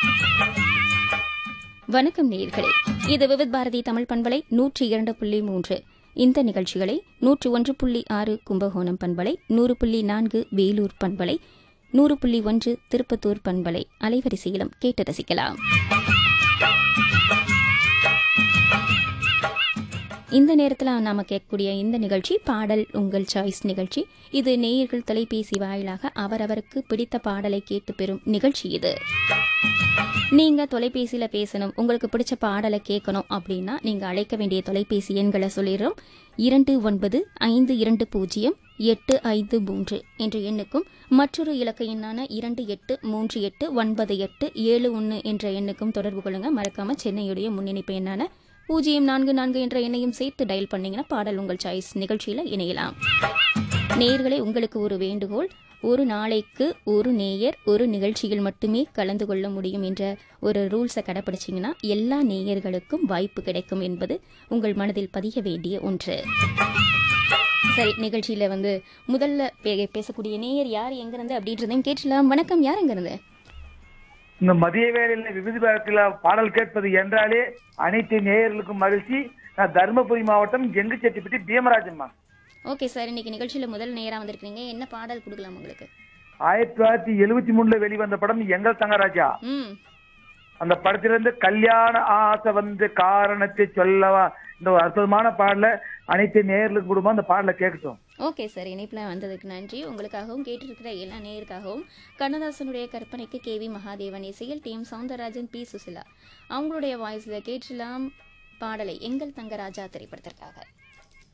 வணக்கம் நேயர்களே இது விவித் பாரதி தமிழ் பண்பலை நூற்றி இரண்டு புள்ளி மூன்று இந்த நிகழ்ச்சிகளை நூற்று ஒன்று புள்ளி ஆறு கும்பகோணம் பண்பலை நூறு புள்ளி நான்கு வேலூர் பண்பலை நூறு புள்ளி ஒன்று திருப்பத்தூர் பண்பலை அலைவரிசையிலும் கேட்டு ரசிக்கலாம் இந்த நேரத்தில் நாம கேட்கக்கூடிய இந்த நிகழ்ச்சி பாடல் உங்கள் சாய்ஸ் நிகழ்ச்சி இது நேயர்கள் தொலைபேசி வாயிலாக அவரவருக்கு பிடித்த பாடலை கேட்டு பெறும் நிகழ்ச்சி இது நீங்க தொலைபேசியில பேசணும் உங்களுக்கு பிடிச்ச பாடலை கேட்கணும் அப்படின்னா நீங்க அழைக்க வேண்டிய தொலைபேசி எண்களை சொல்லிடுறோம் இரண்டு ஒன்பது ஐந்து இரண்டு பூஜ்ஜியம் எட்டு ஐந்து மூன்று என்ற எண்ணுக்கும் மற்றொரு இலக்க எண்ணான இரண்டு எட்டு மூன்று எட்டு ஒன்பது எட்டு ஏழு ஒன்று என்ற எண்ணுக்கும் தொடர்பு கொள்ளுங்க மறக்காம சென்னையுடைய முன்னிணைப்பு எண்ணான பூஜ்ஜியம் நான்கு நான்கு என்ற எண்ணையும் சேர்த்து டயல் பண்ணீங்கன்னா பாடல் உங்கள் சாய்ஸ் நிகழ்ச்சியில இணையலாம் நேயர்களே உங்களுக்கு ஒரு வேண்டுகோள் ஒரு நாளைக்கு ஒரு நேயர் ஒரு நிகழ்ச்சியில் மட்டுமே கலந்து கொள்ள முடியும் என்ற ஒரு ரூல்ஸை கடைப்பிடிச்சிங்கன்னா எல்லா நேயர்களுக்கும் வாய்ப்பு கிடைக்கும் என்பது உங்கள் மனதில் பதிய வேண்டிய ஒன்று சரி நிகழ்ச்சியில வந்து முதல்ல பே- பேசக்கூடிய நேயர் யார் எங்கிருந்து அப்படின்றதையும் கேட்டலாம் வணக்கம் யார் எங்கிருந்து இந்த மதிய வேளையில விவித பாரதியில பாடல் கேட்பது என்றாலே அனைத்து நேயர்களுக்கும் மகிழ்ச்சி நான் தருமபுரி மாவட்டம் எங்குச்செட்டிப்பட்டி பீமராஜன்மா ஓகே சார் இன்னைக்கு நிகழ்ச்சியில முதல் நேரா வந்திருக்கீங்க என்ன பாடல் கொடுக்கலாம் உங்களுக்கு ஆயிரத்தி தொள்ளாயிரத்தி எழுபத்தி மூணுல வெளிவந்த படம் எங்கள் தங்கராஜா ம் அந்த படத்திலிருந்து கல்யாண ஆசை வந்து காரணத்தை சொல்லவா இந்த ஒரு அற்புதமான பாடல அனைத்து நேயர்களுக்கு கொடுமா அந்த பாடலை கேட்கட்டும் ஓகே சார் இணைப்பில் வந்ததுக்கு நன்றி உங்களுக்காகவும் கேட்டிருக்கிற எல்லா நேயருக்காகவும் கண்ணதாசனுடைய கற்பனைக்கு கே வி மகாதேவன் இசையில் T M Soundararajan P Susheela அவங்களுடைய வாய்ஸில் கேட்டலாம் பாடலை எங்கள் தங்கராஜா திரைப்படத்திற்காக